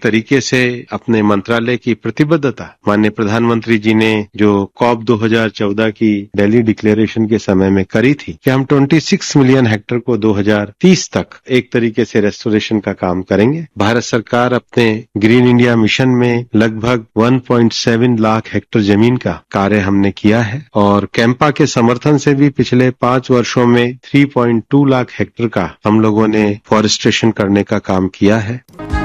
तरीके से अपने मंत्रालय की प्रतिबद्धता माननीय प्रधानमंत्री जी ने जो कॉप 2014 की दिल्ली डिक्लेरेशन के समय में करी थी कि हम 26 मिलियन हेक्टर को 2030 तक एक तरीके से रेस्टोरेशन का काम करेंगे भारत सरकार अपने ग्रीन इंडिया मिशन में लगभग 1.7 लाख हेक्टर जमीन का कार्य हमने किया है और कैंपा के समर्थन से भी पिछले पांच वर्षों में 3.2 लाख हेक्टर का हम लोगों ने फॉरेस्टेशन करने का काम किया है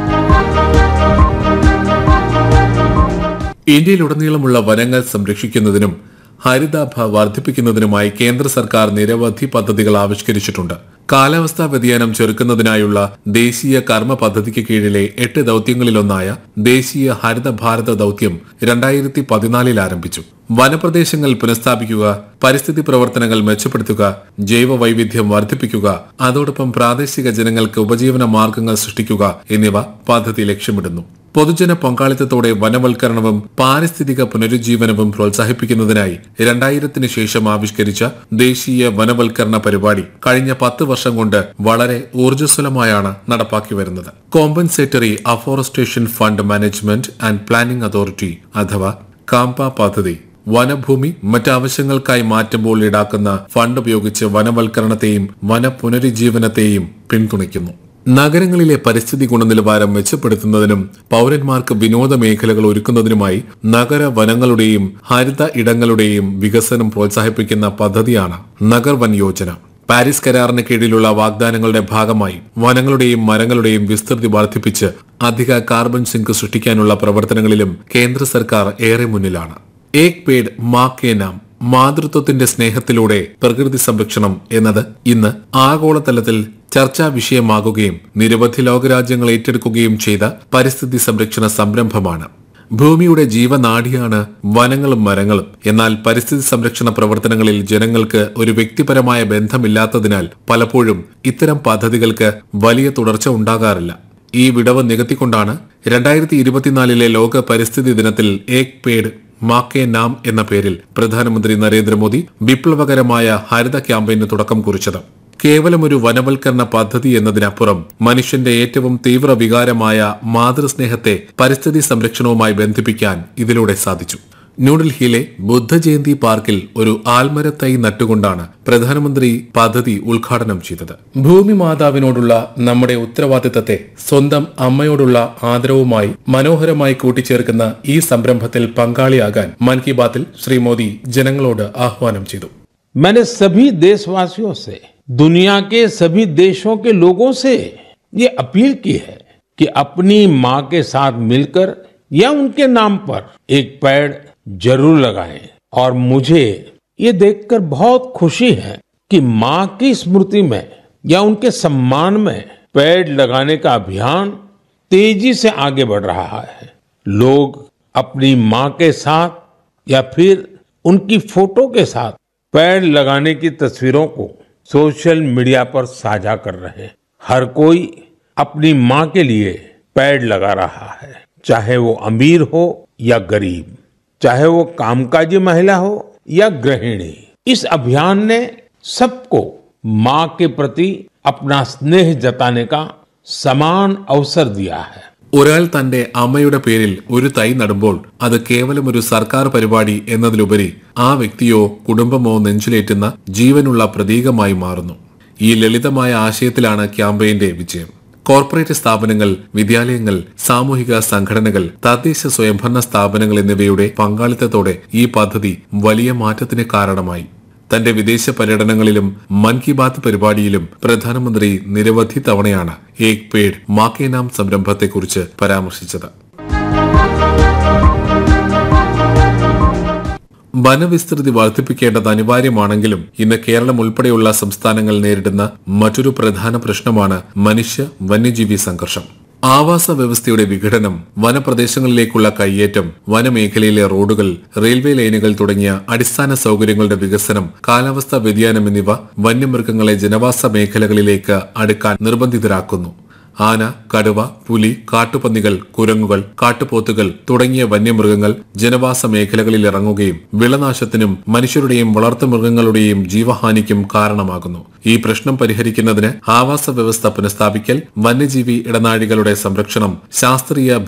ഇന്ത്യയിലുടനീളമുള്ള വനങ്ങൾ സംരക്ഷിക്കുന്നതിനും ഹരിതാഭ വർദ്ധിപ്പിക്കുന്നതിനുമായി കേന്ദ്ര സർക്കാർ നിരവധി പദ്ധതികൾ ആവിഷ്കരിച്ചിട്ടുണ്ട് കാലാവസ്ഥാ വ്യതിയാനം ചെറുക്കുന്നതിനായുള്ള ദേശീയ കർമ്മ പദ്ധതിക്ക് കീഴിലെ എട്ട് ദൌത്യങ്ങളിലൊന്നായ ദേശീയ ഹരിത ഭാരത ദൌത്യം രണ്ടായിരത്തി പതിനാലിൽ ആരംഭിച്ചു വനപ്രദേശങ്ങൾ പുനഃസ്ഥാപിക്കുക പരിസ്ഥിതി പ്രവർത്തനങ്ങൾ മെച്ചപ്പെടുത്തുക ജൈവ വൈവിധ്യം വർദ്ധിപ്പിക്കുക അതോടൊപ്പം പ്രാദേശിക ജനങ്ങൾക്ക് ഉപജീവന മാർഗങ്ങൾ സൃഷ്ടിക്കുക എന്നിവ പദ്ധതി ലക്ഷ്യമിടുന്നു പൊതുജന പങ്കാളിത്തത്തോടെ വനവൽക്കരണവും പാരിസ്ഥിതിക പുനരുജ്ജീവനവും പ്രോത്സാഹിപ്പിക്കുന്നതിനായി രണ്ടായിരത്തിന് ശേഷം ആവിഷ്കരിച്ച ദേശീയ വനവൽക്കരണ പരിപാടി കഴിഞ്ഞ പത്ത് വർഷം കൊണ്ട് വളരെ ഊർജ്ജസ്വലമായാണ് നടപ്പാക്കി വരുന്നത് compensatory afforestation fund management and planning authority അഥവാ കാമ്പ പദ്ധതി വനഭൂമി മറ്റാവശ്യങ്ങൾക്കായി മാറ്റുമ്പോൾ ഈടാക്കുന്ന ഫണ്ട് ഉപയോഗിച്ച് വനവൽക്കരണത്തെയും വനപുനരുജ്ജീവനത്തെയും പിന്തുണയ്ക്കുന്നു നഗരങ്ങളിലെ പരിസ്ഥിതി ഗുണനിലവാരം മെച്ചപ്പെടുത്തുന്നതിനും പൌരന്മാർക്ക് വിനോദ മേഖലകൾ ഒരുക്കുന്നതിനുമായി നഗര വനങ്ങളുടെയും ഹരിത ഇടങ്ങളുടെയും വികസനം പ്രോത്സാഹിപ്പിക്കുന്ന പദ്ധതിയാണ് നഗർ വൻ യോജന പാരീസ് കരാറിന് കീഴിലുള്ള വാഗ്ദാനങ്ങളുടെ ഭാഗമായി വനങ്ങളുടെയും മരങ്ങളുടെയും വിസ്തൃതി വർദ്ധിപ്പിച്ച് അധിക കാർബൺ സിങ്ക് സൃഷ്ടിക്കാനുള്ള പ്രവർത്തനങ്ങളിലും കേന്ദ്ര സർക്കാർ ഏറെ മുന്നിലാണ് ഏക് പേഡ് മാ കെ നാം മാതൃത്വത്തിന്റെ സ്നേഹത്തിലൂടെ പ്രകൃതി സംരക്ഷണം എന്നത് ഇന്ന് ആഗോളതലത്തിൽ ചർച്ചാ വിഷയമാകുകയും നിരവധി ലോകരാജ്യങ്ങൾ ഏറ്റെടുക്കുകയും ചെയ്ത പരിസ്ഥിതി സംരക്ഷണ സംരംഭമാണ് ഭൂമിയുടെ ജീവനാഡിയാണ് വനങ്ങളും മരങ്ങളും എന്നാൽ പരിസ്ഥിതി സംരക്ഷണ പ്രവർത്തനങ്ങളിൽ ജനങ്ങൾക്ക് ഒരു വ്യക്തിപരമായ ബന്ധമില്ലാത്തതിനാൽ പലപ്പോഴും ഇത്തരം പദ്ധതികൾക്ക് വലിയ തുടർച്ച ഉണ്ടാകാറില്ല ഈ വിടവ് നികത്തിക്കൊണ്ടാണ് രണ്ടായിരത്തി ഇരുപത്തിനാലിലെ ലോക പരിസ്ഥിതി ദിനത്തിൽ ഏക് പേഡ് മാക്കേ നാം എന്ന പേരിൽ പ്രധാനമന്ത്രി നരേന്ദ്രമോദി വിപ്ലവകരമായ ഹരിത ക്യാമ്പയിന് തുടക്കം കുറിച്ചത് കേവലം ഒരു വനവൽക്കരണ പദ്ധതി എന്നതിനപ്പുറം മനുഷ്യന്റെ ഏറ്റവും തീവ്ര വികാരമായ മാതൃസ്നേഹത്തെ പരിസ്ഥിതി സംരക്ഷണവുമായി ബന്ധിപ്പിക്കാൻ ഇതിലൂടെ സാധിച്ചു ന്യൂഡൽഹിയിലെ ബുദ്ധജയന്തി പാർക്കിൽ ഒരു ആൽമരത്തൈ നട്ടുകൊണ്ടാണ് പ്രധാനമന്ത്രി പദ്ധതി ഉദ്ഘാടനം ചെയ്തത് ഭൂമി മാതാവിനോടുള്ള നമ്മുടെ ഉത്തരവാദിത്തത്തെ സ്വന്തം അമ്മയോടുള്ള ആദരവുമായി മനോഹരമായി കൂട്ടിച്ചേർക്കുന്ന ഈ സംരംഭത്തിൽ പങ്കാളിയാകാൻ മൻ കി ബാത്തിൽ ശ്രീ മോദി ജനങ്ങളോട് ആഹ്വാനം ചെയ്തു मैंने सभी देशवासियों से दुनिया के सभी देशों के लोगों से ये अपील की है कि अपनी माँ के साथ मिलकर या उनके नाम पर एक पेड़ जरूर लगाएं और मुझे ये देखकर बहुत खुशी है कि माँ की स्मृति में या उनके सम्मान में पेड़ लगाने का अभियान तेजी से आगे बढ़ रहा है लोग अपनी माँ के साथ या फिर उनकी फोटो के साथ पेड़ लगाने की तस्वीरों को सोशल मीडिया पर साझा कर रहे हैं हर कोई अपनी माँ के लिए पेड़ लगा रहा है चाहे वो अमीर हो या गरीब चाहे वो कामकाजी महिला हो या गृहिणी इस अभियान ने सबको माँ के प्रति अपना स्नेह जताने का समान अवसर दिया है ഒരാൾ തന്റെ അമ്മയുടെ പേരിൽ ഒരു തൈ നടുമ്പോൾ അത് കേവലം ഒരു സർക്കാർ പരിപാടി എന്നതിലുപരി ആ വ്യക്തിയോ കുടുംബമോ നെഞ്ചിലേറ്റുന്ന ജീവനുള്ള പ്രതീകമായി മാറുന്നു ഈ ലളിതമായ ആശയത്തിലാണ് ക്യാമ്പയിന്റെ വിജയം കോർപ്പറേറ്റ് സ്ഥാപനങ്ങൾ വിദ്യാലയങ്ങൾ സാമൂഹിക സംഘടനകൾ തദ്ദേശ സ്വയംഭരണ സ്ഥാപനങ്ങൾ എന്നിവയുടെ പങ്കാളിത്തത്തോടെ ഈ പദ്ധതി വലിയ മാറ്റത്തിന് കാരണമായി തന്റെ വിദേശ പര്യടനങ്ങളിലും മൻ കി ബാത്ത് പരിപാടിയിലും പ്രധാനമന്ത്രി നിരവധി തവണയാണ് ഏക് പേഡ് മാക്കേ നാം സംരംഭത്തെക്കുറിച്ച് പരാമർശിച്ചത് വനവിസ്തൃതി വർദ്ധിപ്പിക്കേണ്ടത് അനിവാര്യമാണെങ്കിലും ഇന്ന് കേരളം ഉൾപ്പെടെയുള്ള സംസ്ഥാനങ്ങൾ നേരിടുന്ന മറ്റൊരു പ്രധാന പ്രശ്നമാണ് മനുഷ്യ വന്യജീവി സംഘർഷം ആവാസ വ്യവസ്ഥയുടെ വിഘടനം വനപ്രദേശങ്ങളിലേക്കുള്ള കയ്യേറ്റം വനമേഖലയിലെ റോഡുകൾ റെയിൽവേ ലൈനുകൾ തുടങ്ങിയ അടിസ്ഥാന സൗകര്യങ്ങളുടെ വികസനം കാലാവസ്ഥാ വ്യതിയാനം എന്നിവ വന്യമൃഗങ്ങളെ ജനവാസ മേഖലകളിലേക്ക് അടുക്കാൻ നിർബന്ധിതരാക്കുന്നു ആന കടുവ പുലി കാട്ടുപന്നികൾ കുരങ്ങുകൾ കാട്ടുപോത്തുകൾ തുടങ്ങിയ വന്യമൃഗങ്ങൾ ജനവാസ മേഖലകളിൽ ഇറങ്ങുകയും വിളനാശത്തിനും മനുഷ്യരുടെയും വളർത്തുമൃഗങ്ങളുടെയും ജീവഹാനിക്കും കാരണമാകുന്നു ഈ പ്രശ്നം പരിഹരിക്കുന്നതിന് ആവാസ വ്യവസ്ഥ പുനഃസ്ഥാപിക്കൽ വന്യജീവി ഇടനാഴികളുടെ സംരക്ഷണം ശാസ്ത്രീയ